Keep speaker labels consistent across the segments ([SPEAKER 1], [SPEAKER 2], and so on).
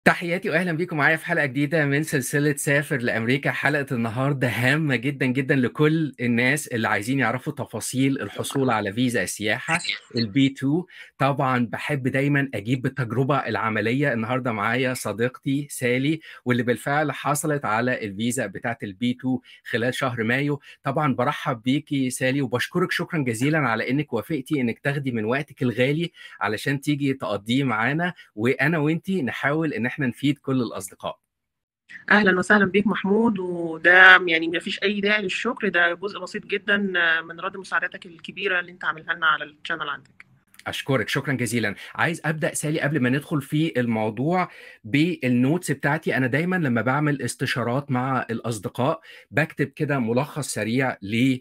[SPEAKER 1] تحياتي واهلا بيكم معايا في حلقه جديده من سلسله سافر لامريكا حلقه النهارده هامه جدا جدا لكل الناس اللي عايزين يعرفوا تفاصيل الحصول على فيزا السياحه البي 2 طبعا بحب دايما اجيب بالتجربه العمليه النهارده معايا صديقتي سالي واللي بالفعل حصلت على الفيزا بتاعه البي 2 خلال شهر مايو طبعا برحب بيكي سالي وبشكرك شكرا جزيلا على انك وافقتي انك تاخدي من وقتك الغالي علشان تيجي تقضيه معانا وانا وانتي نحاول ان احنا نفيد كل الاصدقاء
[SPEAKER 2] اهلا وسهلا بيك محمود وده يعني ما فيش اي داعي للشكر ده جزء بسيط جدا من رد مساعدتك الكبيره اللي انت عاملها لنا على الشانل عندك
[SPEAKER 1] اشكرك شكرا جزيلا عايز ابدا سالي قبل ما ندخل في الموضوع بالنوتس بتاعتي انا دايما لما بعمل استشارات مع الاصدقاء بكتب كده ملخص سريع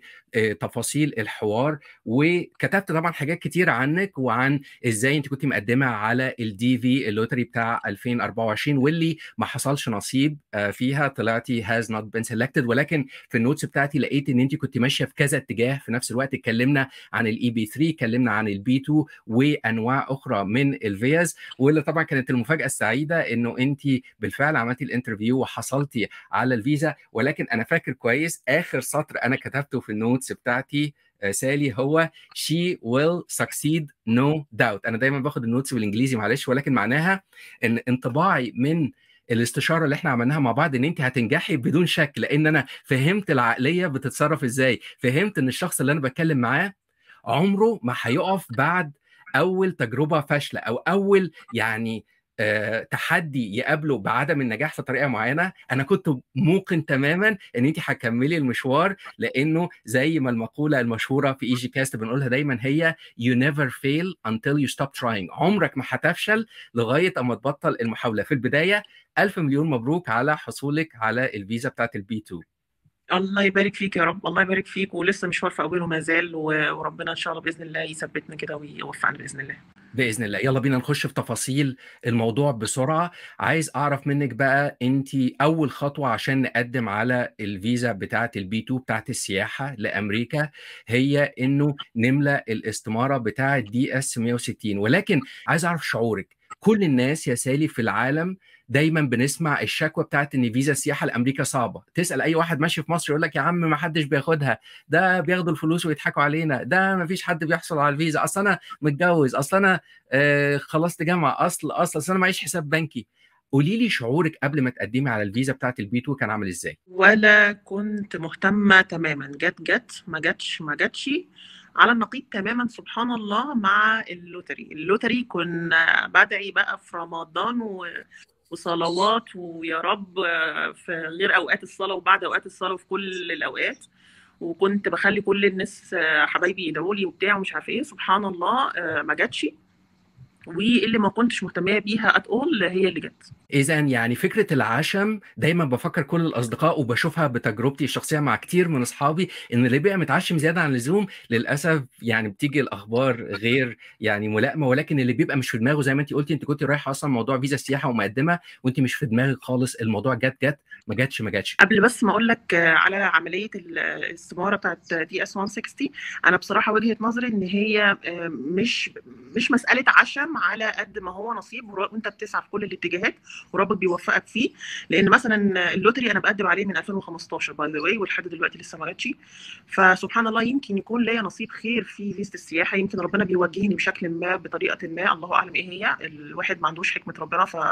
[SPEAKER 1] تفاصيل الحوار وكتبت طبعا حاجات كتير عنك وعن ازاي انت كنت مقدمه على الدي في اللوتري بتاع 2024 واللي ما حصلش نصيب فيها طلعتي هاز نوت بين سيلكتد ولكن في النوتس بتاعتي لقيت ان انت كنت ماشيه في كذا اتجاه في نفس الوقت اتكلمنا عن الاي بي 3 اتكلمنا عن البي 2 وانواع اخرى من الفيز واللي طبعا كانت المفاجاه السعيده انه انت بالفعل عملتي الانترفيو وحصلتي على الفيزا ولكن انا فاكر كويس اخر سطر انا كتبته في النوت النوتس بتاعتي سالي هو she will succeed no doubt انا دايما باخد النوتس بالانجليزي معلش ولكن معناها ان انطباعي من الاستشاره اللي احنا عملناها مع بعض ان انت هتنجحي بدون شك لان انا فهمت العقليه بتتصرف ازاي فهمت ان الشخص اللي انا بتكلم معاه عمره ما هيقف بعد اول تجربه فاشله او اول يعني تحدي يقابله بعدم النجاح في طريقه معينه انا كنت موقن تماما ان انت هتكملي المشوار لانه زي ما المقوله المشهوره في ايجي كاست بنقولها دايما هي you never fail until you stop trying عمرك ما هتفشل لغايه اما تبطل المحاوله في البدايه الف مليون مبروك على حصولك على الفيزا بتاعت البي 2
[SPEAKER 2] الله يبارك فيك يا رب الله يبارك فيك ولسه مشوار في اوله ما زال وربنا ان شاء الله باذن الله يثبتنا كده ويوفقنا باذن الله
[SPEAKER 1] باذن الله يلا بينا نخش في تفاصيل الموضوع بسرعه عايز اعرف منك بقى انت اول خطوه عشان نقدم على الفيزا بتاعه البي 2 بتاعه السياحه لامريكا هي انه نملى الاستماره بتاعه دي اس 160 ولكن عايز اعرف شعورك كل الناس يا سالي في العالم دايما بنسمع الشكوى بتاعت ان فيزا السياحه لامريكا صعبه تسال اي واحد ماشي في مصر يقول لك يا عم ما حدش بياخدها ده بياخدوا الفلوس ويضحكوا علينا ده ما فيش حد بيحصل على الفيزا اصل انا متجوز اصل انا آه خلصت جامعه اصل اصل اصل انا معيش حساب بنكي قولي لي شعورك قبل ما تقدمي على الفيزا بتاعت البي 2 كان عامل ازاي
[SPEAKER 2] ولا كنت مهتمه تماما جت جت ما جتش ما جتش على النقيض تماما سبحان الله مع اللوتري اللوتري كنا بدعي بقى في رمضان و... وصلوات ويا رب في غير اوقات الصلاه وبعد اوقات الصلاه وفي كل الاوقات وكنت بخلي كل الناس حبايبي يدعوا لي وبتاع ومش عارفه ايه سبحان الله ما جاتش واللي ما كنتش مهتميه بيها ات اول هي اللي جت
[SPEAKER 1] اذا يعني فكره العشم دايما بفكر كل الاصدقاء وبشوفها بتجربتي الشخصيه مع كتير من اصحابي ان اللي بيبقى متعشم زياده عن اللزوم للاسف يعني بتيجي الاخبار غير يعني ملائمه ولكن اللي بيبقى مش في دماغه زي ما انت قلتي انت كنت رايحه اصلا موضوع فيزا السياحه ومقدمه وانت مش في دماغك خالص الموضوع جت جت ما جاتش ما جاتش
[SPEAKER 2] قبل بس ما اقول لك على عمليه الاستماره بتاعت دي اس 160 انا بصراحه وجهه نظري ان هي مش مش مساله عشم على قد ما هو نصيب وانت بتسعى في كل الاتجاهات وربك بيوفقك فيه لان مثلا اللوتري انا بقدم عليه من 2015 باي ذا واي ولحد دلوقتي لسه ما جاتش فسبحان الله يمكن يكون ليا نصيب خير في فيزا السياحه يمكن ربنا بيوجهني بشكل ما بطريقه ما الله اعلم ايه هي الواحد ما عندوش حكمه ربنا ف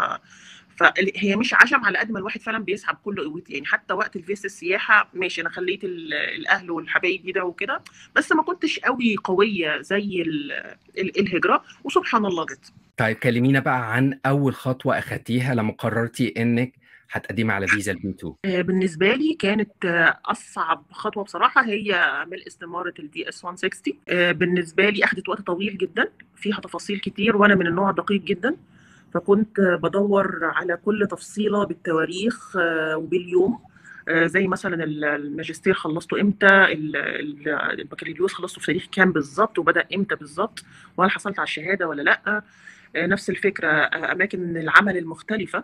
[SPEAKER 2] فهي مش عشم على قد ما الواحد فعلا بيسعى بكل قوته يعني حتى وقت الفيزا السياحه ماشي انا خليت الاهل والحبايب يدعوا وكده بس ما كنتش قوي قويه زي الهجره وسبحان الله جت
[SPEAKER 1] طيب كلمينا بقى عن اول خطوه اخدتيها لما قررتي انك هتقدمي على فيزا البي 2
[SPEAKER 2] بالنسبه لي كانت اصعب خطوه بصراحه هي ملء استماره الدي اس 160 بالنسبه لي اخذت وقت طويل جدا فيها تفاصيل كتير وانا من النوع دقيق جدا فكنت بدور على كل تفصيله بالتواريخ وباليوم زي مثلا الماجستير خلصته امتى البكالوريوس خلصته في تاريخ كام بالظبط وبدا امتى بالظبط وهل حصلت على الشهاده ولا لا نفس الفكره اماكن العمل المختلفه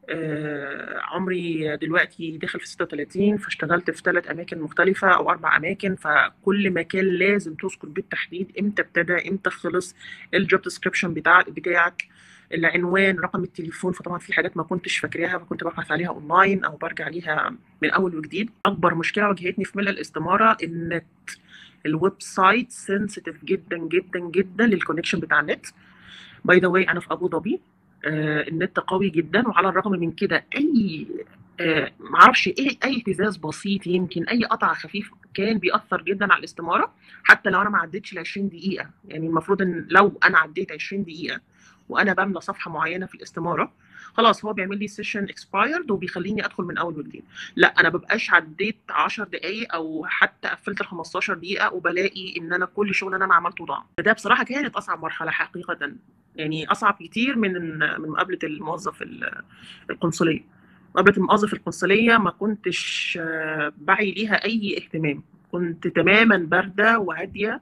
[SPEAKER 2] عمري دلوقتي داخل في 36 فاشتغلت في ثلاث اماكن مختلفه او اربع اماكن فكل مكان لازم تذكر بالتحديد امتى ابتدى امتى خلص الجوب ديسكريبشن بتاع بتاعك العنوان رقم التليفون فطبعا في حاجات ما كنتش فاكراها فكنت ببحث عليها اونلاين او برجع ليها من اول وجديد اكبر مشكله واجهتني في ملء الاستماره النت الويب سايت سنسيتيف جدا جدا جدا للكونكشن بتاع النت باي ذا واي انا في ابو ظبي آه النت قوي جدا وعلى الرغم من كده اي آه معرفش ايه اي اهتزاز بسيط يمكن اي قطع خفيف كان بيأثر جدا على الاستماره حتى لو انا ما عدتش ال 20 دقيقه يعني المفروض ان لو انا عديت 20 دقيقه وانا بملى صفحه معينه في الاستماره خلاص هو بيعمل لي سيشن اكسبايرد وبيخليني ادخل من اول وجديد لا انا ببقاش عديت 10 دقائق او حتى قفلت ال 15 دقيقه وبلاقي ان انا كل شغل انا عملته ضاع ده بصراحه كانت اصعب مرحله حقيقه يعني اصعب كتير من من مقابله الموظف القنصليه مقابله الموظف القنصليه ما كنتش بعي ليها اي اهتمام كنت تماما بارده وهاديه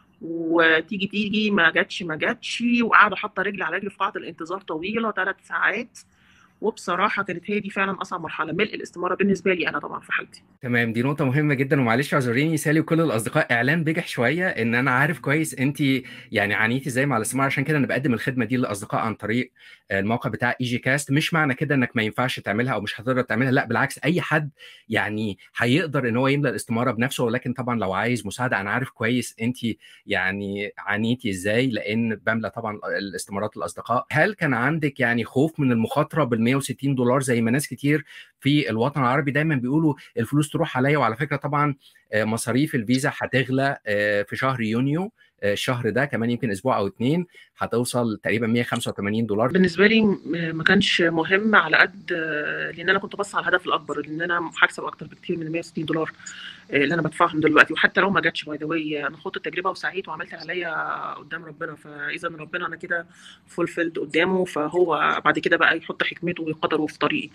[SPEAKER 2] وتيجي تيجي ما جاتش ما جاتش وقاعده حاطه رجل على رجل في قاعه الانتظار طويله ثلاث ساعات وبصراحه كانت هي دي فعلا اصعب مرحله ملء الاستماره بالنسبه لي انا طبعا في حالتي
[SPEAKER 1] تمام دي نقطه مهمه جدا ومعلش اعذريني سالي وكل الاصدقاء اعلان بجح شويه ان انا عارف كويس انت يعني عانيتي ازاي مع الاستماره عشان كده انا بقدم الخدمه دي للاصدقاء عن طريق الموقع بتاع اي جي كاست مش معنى كده انك ما ينفعش تعملها او مش هتقدر تعملها لا بالعكس اي حد يعني هيقدر ان هو يملى الاستماره بنفسه ولكن طبعا لو عايز مساعده انا عارف كويس انت يعني عانيتي ازاي لان بملى طبعا الاستمارات الاصدقاء هل كان عندك يعني خوف من المخاطره بال 160 دولار زي ما ناس كتير في الوطن العربي دايما بيقولوا الفلوس تروح عليا وعلى فكره طبعا مصاريف الفيزا هتغلى في شهر يونيو الشهر ده كمان يمكن اسبوع او اتنين هتوصل تقريبا 185 دولار
[SPEAKER 2] بالنسبه لي ما كانش مهم على قد لان انا كنت بص على الهدف الاكبر ان انا هكسب اكتر بكتير من 160 دولار اللي انا بدفعهم دلوقتي وحتى لو ما جاتش باي ذا واي انا خدت التجربه وسعيت وعملت اللي عليا قدام ربنا فاذا ربنا انا كده فولفيلد قدامه فهو بعد كده بقى يحط حكمته وقدره في طريقي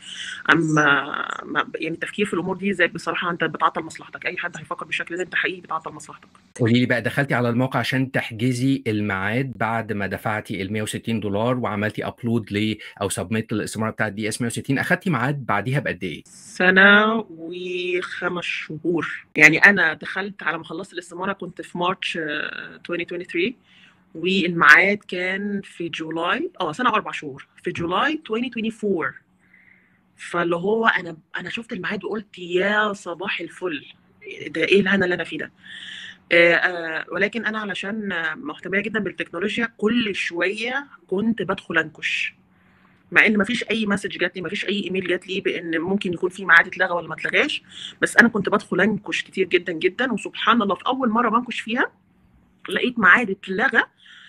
[SPEAKER 2] اما يعني التفكير في الامور دي زي بصراحه انت بتعطل مصلحتك اي حد هيفكر بالشكل ده انت حقيقي بتعطل مصلحتك
[SPEAKER 1] قولي لي بقى دخلتي على الموقع عشان تحجزي الميعاد بعد ما دفعتي ال 160 دولار وعملتي ابلود ل او سبميت للاستماره بتاعت دي اس 160 اخدتي ميعاد بعديها بقد ايه؟
[SPEAKER 2] سنه وخمس شهور يعني انا دخلت على ما خلصت الاستماره كنت في مارش 2023 والميعاد كان في جولاي اه سنه واربع شهور في جولاي 2024 فاللي هو انا انا شفت الميعاد وقلت يا صباح الفل ده ايه الهنا اللي انا فيه ده آه آه ولكن انا علشان مهتميه جدا بالتكنولوجيا كل شويه كنت بدخل انكش مع ان مفيش اي مسج جات لي مفيش اي ايميل جات لي بان ممكن يكون في ميعاد اتلغى ولا ما اتلغاش بس انا كنت بدخل انكش كتير جدا جدا وسبحان الله في اول مره بنكش فيها لقيت ميعاد اتلغى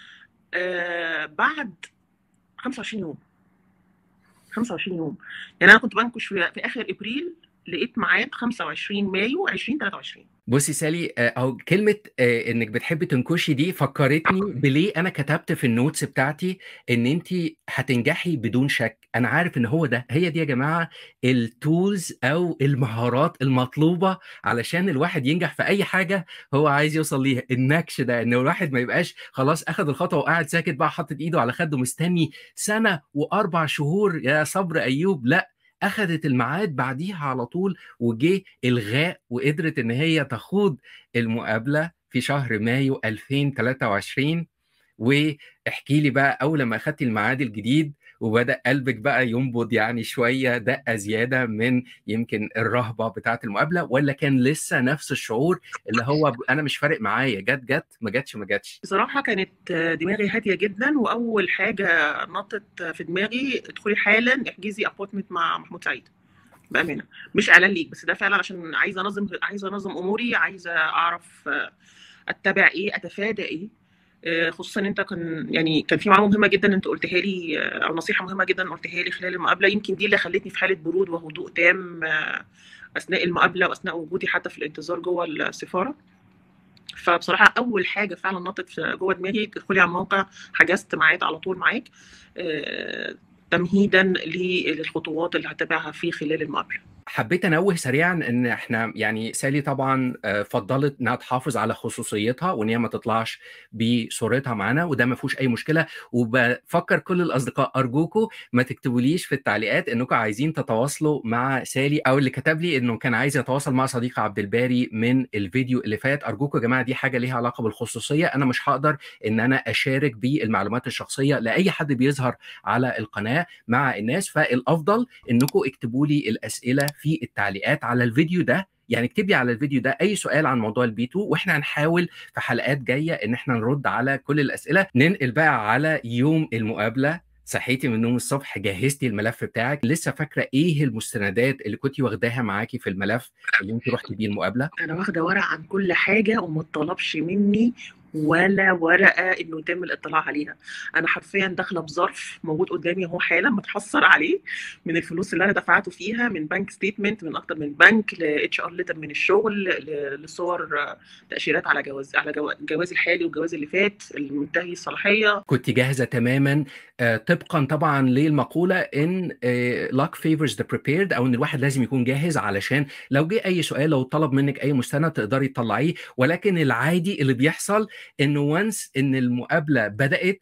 [SPEAKER 2] آه بعد 25 يوم 25 يوم يعني انا كنت بنكش في, في اخر ابريل لقيت ميعاد 25 مايو 2023
[SPEAKER 1] بصي سالي اهو كلمه انك بتحبي تنكشي دي فكرتني بليه انا كتبت في النوتس بتاعتي ان انت هتنجحي بدون شك انا عارف ان هو ده هي دي يا جماعه التولز او المهارات المطلوبه علشان الواحد ينجح في اي حاجه هو عايز يوصل ليها النكش ده ان الواحد ما يبقاش خلاص اخذ الخطوه وقاعد ساكت بقى حاطط ايده على خده مستني سنه واربع شهور يا صبر ايوب لا اخذت الميعاد بعديها على طول وجه الغاء وقدرت ان هي تخوض المقابله في شهر مايو 2023 واحكي لي بقى اول ما اخدتي الميعاد الجديد وبدا قلبك بقى ينبض يعني شويه دقه زياده من يمكن الرهبه بتاعه المقابله ولا كان لسه نفس الشعور اللي هو انا مش فارق معايا جت جت ما جاتش ما جاتش
[SPEAKER 2] بصراحه كانت دماغي هاديه جدا واول حاجه نطت في دماغي ادخلي حالا احجزي ابوينتمنت مع محمود سعيد بامانه مش اعلان ليك بس ده فعلا عشان عايزه انظم عايزه انظم اموري عايزه اعرف اتبع ايه اتفادى ايه خصوصا انت كان يعني كان في معلومه مهمه جدا انت قلتها لي او نصيحه مهمه جدا قلتها لي خلال المقابله يمكن دي اللي خلتني في حاله برود وهدوء تام اثناء المقابله واثناء وجودي حتى في الانتظار جوه السفاره فبصراحه اول حاجه فعلا نطت جوه دماغي تدخلي على الموقع حجزت ميعاد على طول معاك تمهيدا للخطوات اللي هتبعها في خلال المقابله
[SPEAKER 1] حبيت انوه سريعا ان احنا يعني سالي طبعا آه، فضلت انها تحافظ على خصوصيتها وان هي ما تطلعش بصورتها معانا وده ما فيهوش اي مشكله وبفكر كل الاصدقاء ارجوكم ما تكتبوليش في التعليقات انكم عايزين تتواصلوا مع سالي او اللي كتب لي انه كان عايز يتواصل مع صديقه عبد الباري من الفيديو اللي فات ارجوكم يا جماعه دي حاجه ليها علاقه بالخصوصيه انا مش هقدر ان انا اشارك بالمعلومات الشخصيه لاي حد بيظهر على القناه مع الناس فالافضل انكم اكتبوا لي الاسئله في التعليقات على الفيديو ده يعني اكتب لي على الفيديو ده اي سؤال عن موضوع البي 2 واحنا هنحاول في حلقات جايه ان احنا نرد على كل الاسئله ننقل بقى على يوم المقابله صحيتي من النوم الصبح جهزتي الملف بتاعك لسه فاكره ايه المستندات اللي كنتي واخداها معاكي في الملف اللي انت رحتي بيه المقابله
[SPEAKER 2] انا واخده ورق عن كل حاجه وما طلبش مني ولا ورقه انه يتم الاطلاع عليها انا حرفيا داخله بظرف موجود قدامي اهو حالا متحصل عليه من الفلوس اللي انا دفعته فيها من بنك ستيتمنت من اكتر من بنك لاتش ار ليتر من الشغل ل- لصور آه، تاشيرات على جواز على جو- جوازي الحالي والجواز اللي فات المنتهي الصلاحيه
[SPEAKER 1] كنت جاهزه تماما آه، طبقا طبعا للمقوله ان آه، luck favors the prepared او ان الواحد لازم يكون جاهز علشان لو جه اي سؤال لو طلب منك اي مستند تقدري تطلعيه ولكن العادي اللي بيحصل انه وانس ان المقابله بدات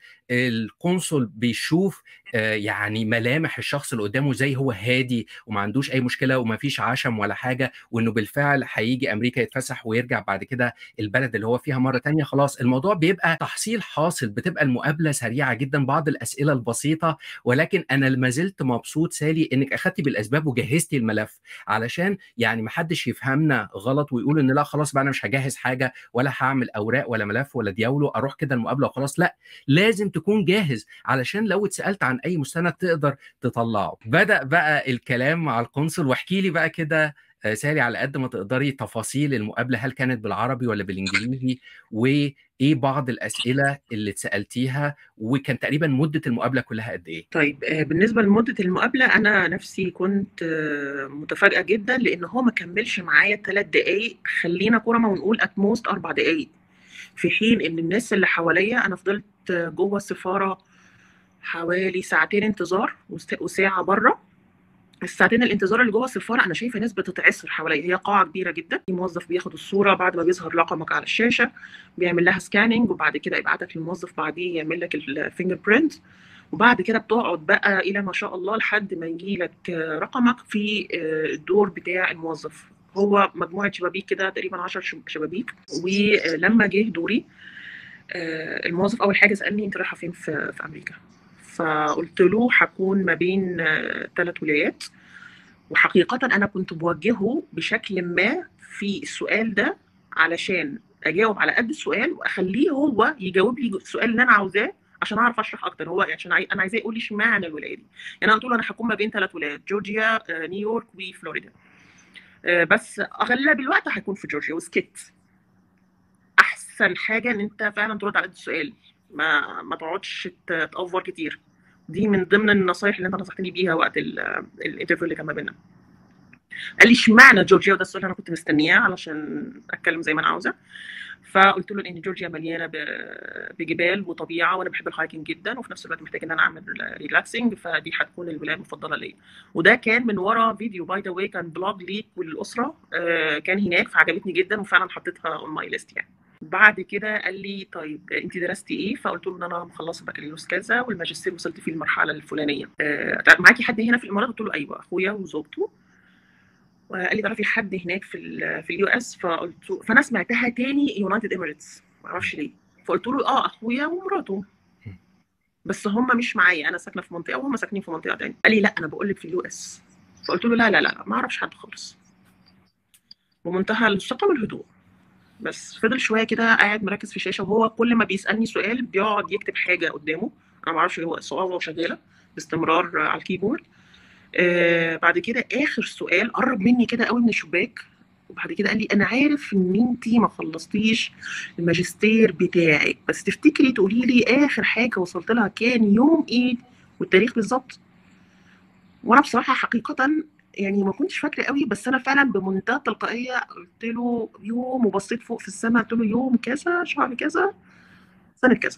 [SPEAKER 1] القنصل بيشوف آه، يعني ملامح الشخص اللي قدامه زي هو هادي وما عندوش اي مشكله وما فيش عشم ولا حاجه وانه بالفعل هيجي امريكا يتفسح ويرجع بعد كده البلد اللي هو فيها مره تانية خلاص الموضوع بيبقى تحصيل حاصل بتبقى المقابله سريعه جدا بعض الاسئله البسيطه ولكن انا ما زلت مبسوط سالي انك اخدتي بالاسباب وجهزتي الملف علشان يعني ما حدش يفهمنا غلط ويقول ان لا خلاص بقى انا مش هجهز حاجه ولا هعمل اوراق ولا ملف ولا دياولو اروح كده المقابله وخلاص لا لازم تكون جاهز علشان لو اتسالت عن اي مستند تقدر تطلعه بدا بقى الكلام مع القنصل واحكي لي بقى كده آه، سالي على قد ما تقدري تفاصيل المقابله هل كانت بالعربي ولا بالانجليزي وايه بعض الاسئله اللي اتسالتيها وكان تقريبا مده المقابله كلها قد ايه
[SPEAKER 2] طيب آه، بالنسبة لمدة المقابلة أنا نفسي كنت آه، متفاجئة جدا لأن هو ما كملش معايا ثلاث دقايق خلينا كرمة ونقول أتموست أربع دقايق في حين إن الناس اللي حواليا أنا فضلت آه، جوه السفارة حوالي ساعتين انتظار وس- وساعة بره الساعتين الانتظار اللي جوه السفاره انا شايفه ناس بتتعصر حواليا هي قاعه كبيره جدا في موظف بياخد الصوره بعد ما بيظهر رقمك على الشاشه بيعمل لها سكاننج وبعد كده يبعتك للموظف بعديه يعمل لك الفينجر برينت وبعد كده بتقعد بقى الى ما شاء الله لحد ما يجي لك رقمك في آه، الدور بتاع الموظف هو مجموعه شبابيك كده تقريبا 10 شبابيك ولما جه دوري آه، الموظف اول حاجه سالني انت رايحه فين في, في امريكا فقلت له هكون ما بين ثلاث ولايات وحقيقة أنا كنت بوجهه بشكل ما في السؤال ده علشان أجاوب على قد السؤال وأخليه هو يجاوب لي السؤال اللي أنا عاوزاه عشان أعرف أشرح أكتر هو عشان عاي... أنا عايزاه يقول لي اشمعنى الولاية دي يعني أنا قلت له أنا هكون ما بين ثلاث ولايات جورجيا آه، نيويورك وفلوريدا آه، بس أغلب الوقت هيكون في جورجيا وسكت أحسن حاجة إن أنت فعلا ترد على قد السؤال ما ما تقعدش ت- تأفور كتير دي من ضمن النصايح اللي انت نصحتني بيها وقت ال- الانترفيو اللي كان ما بيننا قال لي اشمعنى جورجيا وده السؤال اللي انا كنت مستنياه علشان اتكلم زي ما انا عاوزه فقلت له ان جورجيا مليانه ب- بجبال وطبيعه وانا بحب الهايكنج جدا وفي نفس الوقت محتاج ان انا اعمل ريلاكسنج فدي هتكون الولايه المفضله ليا وده كان من ورا فيديو باي ذا واي كان بلوج ليك وللاسره آه، كان هناك فعجبتني جدا وفعلا حطيتها اون ماي ليست يعني بعد كده قال لي طيب انت درستي ايه فقلت له ان انا مخلصه بكالوريوس كذا والماجستير وصلت فيه المرحله الفلانيه آه، معاكي حد هنا في الامارات قلت له ايوه اخويا وزوجته وقال لي تعرفي حد هناك في ال في اليو اس فقلت له فانا سمعتها تاني يونايتد اميريتس ما اعرفش ليه فقلت له اه اخويا ومراته بس هم مش معايا انا ساكنه في منطقه وهم ساكنين في منطقه تانية قال لي لا انا بقول لك في اليو اس فقلت له لا لا لا ما اعرفش حد خالص بمنتهى الثقه والهدوء بس فضل شويه كده قاعد مركز في الشاشه وهو كل ما بيسالني سؤال بيقعد يكتب حاجه قدامه انا ما اعرفش ايه هو الصوابع شغاله باستمرار على الكيبورد آه بعد كده اخر سؤال قرب مني كده قوي من الشباك وبعد كده قال لي انا عارف ان انت ما خلصتيش الماجستير بتاعك بس تفتكري تقولي لي اخر حاجه وصلت لها كان يوم ايه والتاريخ بالظبط وانا بصراحه حقيقه يعني ما كنتش فاكره قوي بس انا فعلا بمنتهى التلقائيه قلت له يوم وبصيت فوق في السماء قلت له يوم كذا شهر كذا سنه كذا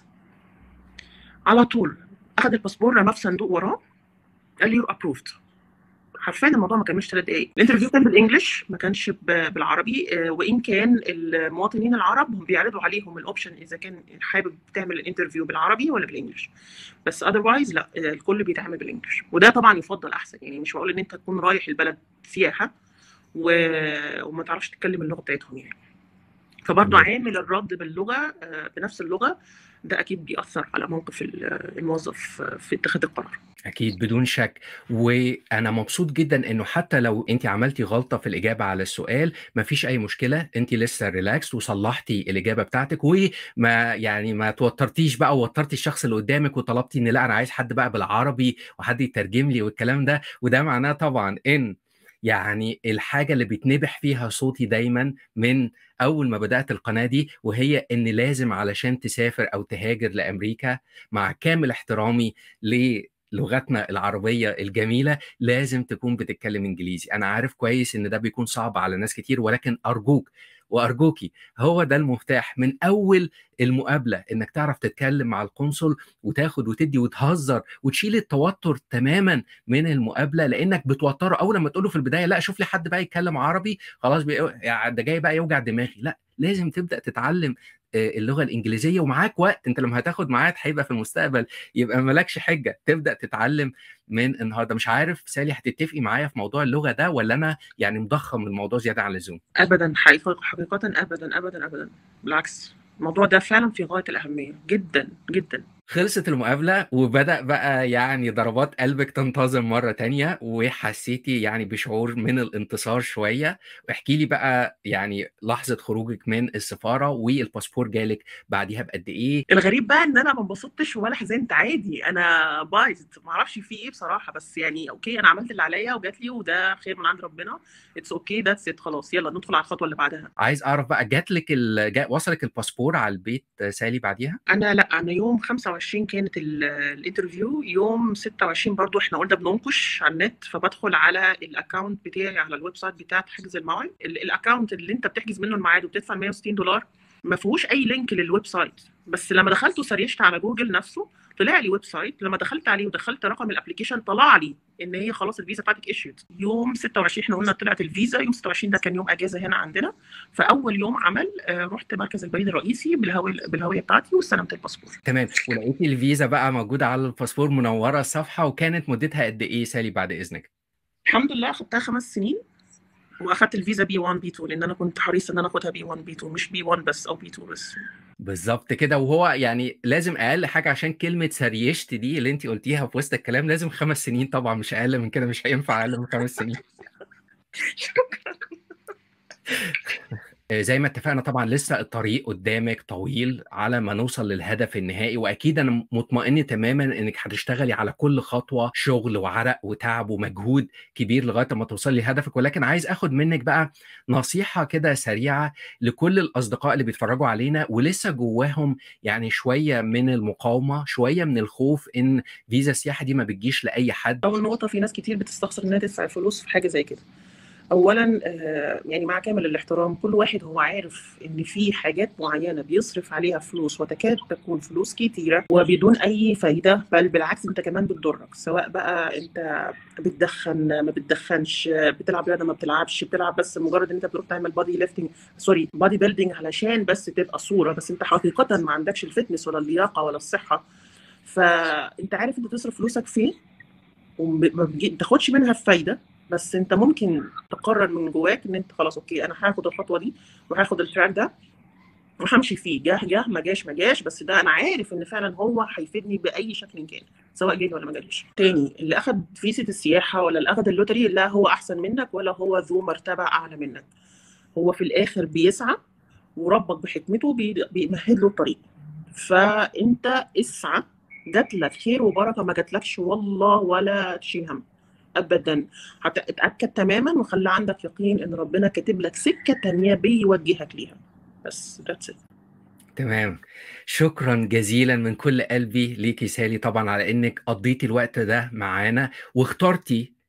[SPEAKER 2] على طول اخذ الباسبور رماه في صندوق وراه قال لي يور ابروفد حرفيا الموضوع ما كملش ثلاث دقائق الانترفيو كان بالانجلش ما كانش بالعربي وان كان المواطنين العرب هم بيعرضوا عليهم الاوبشن اذا كان حابب تعمل الانترفيو بالعربي ولا بالانجلش بس اذروايز لا الكل بيتعمل بالانجلش وده طبعا يفضل احسن يعني مش بقول ان انت تكون رايح البلد سياحه و... وما تعرفش تتكلم اللغه بتاعتهم يعني فبرضه عامل الرد باللغه بنفس اللغه ده اكيد بيأثر على موقف الموظف في اتخاذ القرار
[SPEAKER 1] اكيد بدون شك وانا مبسوط جدا انه حتى لو انت عملتي غلطه في الاجابه على السؤال ما فيش اي مشكله انت لسه ريلاكس وصلحتي الاجابه بتاعتك وما يعني ما توترتيش بقى ووترتي الشخص اللي قدامك وطلبتي ان لا انا عايز حد بقى بالعربي وحد يترجم لي والكلام ده وده معناه طبعا ان يعني الحاجة اللي بيتنبح فيها صوتي دايما من أول ما بدأت القناة دي وهي إن لازم علشان تسافر أو تهاجر لأمريكا مع كامل احترامي لغتنا العربية الجميلة لازم تكون بتتكلم إنجليزي أنا عارف كويس إن ده بيكون صعب على ناس كتير ولكن أرجوك وارجوكي هو ده المفتاح من اول المقابله انك تعرف تتكلم مع القنصل وتاخد وتدي وتهزر وتشيل التوتر تماما من المقابله لانك بتوتره اول لما تقول له في البدايه لا شوف لي حد بقى يتكلم عربي خلاص ده جاي بقى يوجع دماغي لا لازم تبدا تتعلم اللغه الانجليزيه ومعاك وقت انت لما هتاخد معاد هيبقى في المستقبل يبقى مالكش حجه تبدا تتعلم من النهارده مش عارف سالي هتتفقي معايا في موضوع اللغه ده ولا انا يعني مضخم الموضوع زياده عن اللزوم
[SPEAKER 2] ابدا حقيقه حقيقه ابدا ابدا ابدا بالعكس الموضوع ده فعلا في غايه الاهميه جدا جدا
[SPEAKER 1] خلصت المقابلة وبدأ بقى يعني ضربات قلبك تنتظم مرة تانية وحسيتي يعني بشعور من الانتصار شوية واحكي لي بقى يعني لحظة خروجك من السفارة والباسبور جالك بعديها بقد إيه
[SPEAKER 2] الغريب بقى إن أنا ما انبسطتش ولا حزنت عادي أنا بايظ ما أعرفش في إيه بصراحة بس يعني أوكي أنا عملت اللي عليا وجات لي وده خير من عند ربنا اتس أوكي ذاتس إت خلاص يلا ندخل على الخطوة اللي بعدها
[SPEAKER 1] عايز أعرف بقى جات لك ال... جا... وصلك الباسبور على البيت سالي بعديها؟
[SPEAKER 2] أنا لا أنا يوم 25 كانت الانترفيو يوم 26 برضو احنا قلنا بننقش على النت فبدخل على الاكونت بتاعي على الويب سايت بتاعت حجز الموعد الاكونت اللي انت بتحجز منه الميعاد وبتدفع 160 دولار ما فيهوش اي لينك للويب سايت بس لما دخلت وسريشت على جوجل نفسه طلع لي ويب سايت لما دخلت عليه ودخلت رقم الابلكيشن طلع لي ان هي خلاص الفيزا بتاعتك ايشيود يوم 26 احنا قلنا طلعت الفيزا يوم 26 ده كان يوم اجازه هنا عندنا فاول يوم عمل رحت مركز البريد الرئيسي بالهويه بالهويه بتاعتي واستلمت الباسبور
[SPEAKER 1] تمام ولقيتي الفيزا بقى موجوده على الباسبور منوره الصفحه وكانت مدتها قد ايه سالي بعد اذنك
[SPEAKER 2] الحمد لله اخدتها خمس سنين واخدت الفيزا بي 1 بي 2 لان انا كنت حريص ان انا اخدها بي 1 بي 2 مش بي 1 بس او بي 2 بس
[SPEAKER 1] بالظبط كده وهو يعني لازم اقل حاجه عشان كلمه سريشت دي اللي انت قلتيها في وسط الكلام لازم خمس سنين طبعا مش اقل من كده مش هينفع اقل من خمس سنين
[SPEAKER 2] شكرا
[SPEAKER 1] زي ما اتفقنا طبعا لسه الطريق قدامك طويل على ما نوصل للهدف النهائي واكيد انا مطمئن تماما انك هتشتغلي على كل خطوه شغل وعرق وتعب ومجهود كبير لغايه ما توصلي لهدفك ولكن عايز اخد منك بقى نصيحه كده سريعه لكل الاصدقاء اللي بيتفرجوا علينا ولسه جواهم يعني شويه من المقاومه شويه من الخوف ان فيزا السياحه دي ما بتجيش لاي حد
[SPEAKER 2] اول نقطه في ناس كتير بتستخسر انها تدفع الفلوس في حاجه زي كده اولا يعني مع كامل الاحترام كل واحد هو عارف ان في حاجات معينه بيصرف عليها فلوس وتكاد تكون فلوس كتيره وبدون اي فايده بل بالعكس انت كمان بتضرك سواء بقى انت بتدخن ما بتدخنش بتلعب رياضه ما بتلعبش بتلعب بس مجرد ان انت بتروح تعمل بادي ليفتنج سوري بادي بيلدينج علشان بس تبقى صوره بس انت حقيقه ما عندكش الفتنس ولا اللياقه ولا الصحه فانت عارف انت تصرف فلوسك فين وما بتاخدش منها فايده بس انت ممكن تقرر من جواك ان انت خلاص اوكي انا هاخد الخطوه دي وهاخد التراك ده وهمشي فيه جه جه ما جاش ما جاش بس ده انا عارف ان فعلا هو هيفيدني باي شكل كان سواء جالي ولا ما جاليش تاني اللي اخد فيزا السياحه ولا اللي اخد اللوتري لا هو احسن منك ولا هو ذو مرتبه اعلى منك هو في الاخر بيسعى وربك بحكمته بيمهد له الطريق فانت اسعى جات لك خير وبركه ما جاتلكش والله ولا تشيل هم ابدا اتاكد تماما وخلي عندك يقين ان ربنا كاتب لك سكه تانية بيوجهك ليها بس ذاتس ات
[SPEAKER 1] تمام شكرا جزيلا من كل قلبي ليكي سالي طبعا على انك قضيتي الوقت ده معانا واخترتي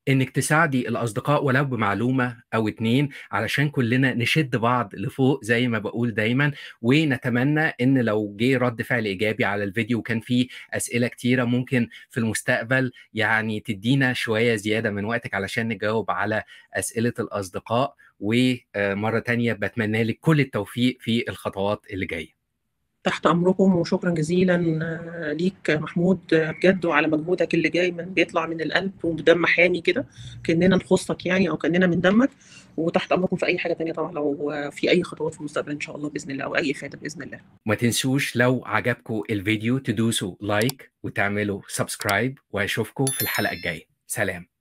[SPEAKER 1] انك تساعدي الاصدقاء ولو بمعلومه او اتنين علشان كلنا نشد بعض لفوق زي ما بقول دايما ونتمنى ان لو جه رد فعل ايجابي على الفيديو وكان فيه اسئله كتيره ممكن في المستقبل يعني تدينا شويه زياده من وقتك علشان نجاوب على اسئله الاصدقاء ومره تانية بتمنى لك كل التوفيق في الخطوات اللي جايه
[SPEAKER 2] تحت امركم وشكرا جزيلا ليك محمود بجد وعلى مجهودك اللي جاي من بيطلع من القلب ودم حامي كده كاننا نخصك يعني او كاننا من دمك وتحت امركم في اي حاجه تانية طبعا لو في اي خطوات في المستقبل ان شاء الله باذن الله او اي افاده باذن الله
[SPEAKER 1] ما تنسوش لو عجبكم الفيديو تدوسوا لايك وتعملوا سبسكرايب واشوفكم في الحلقه الجايه سلام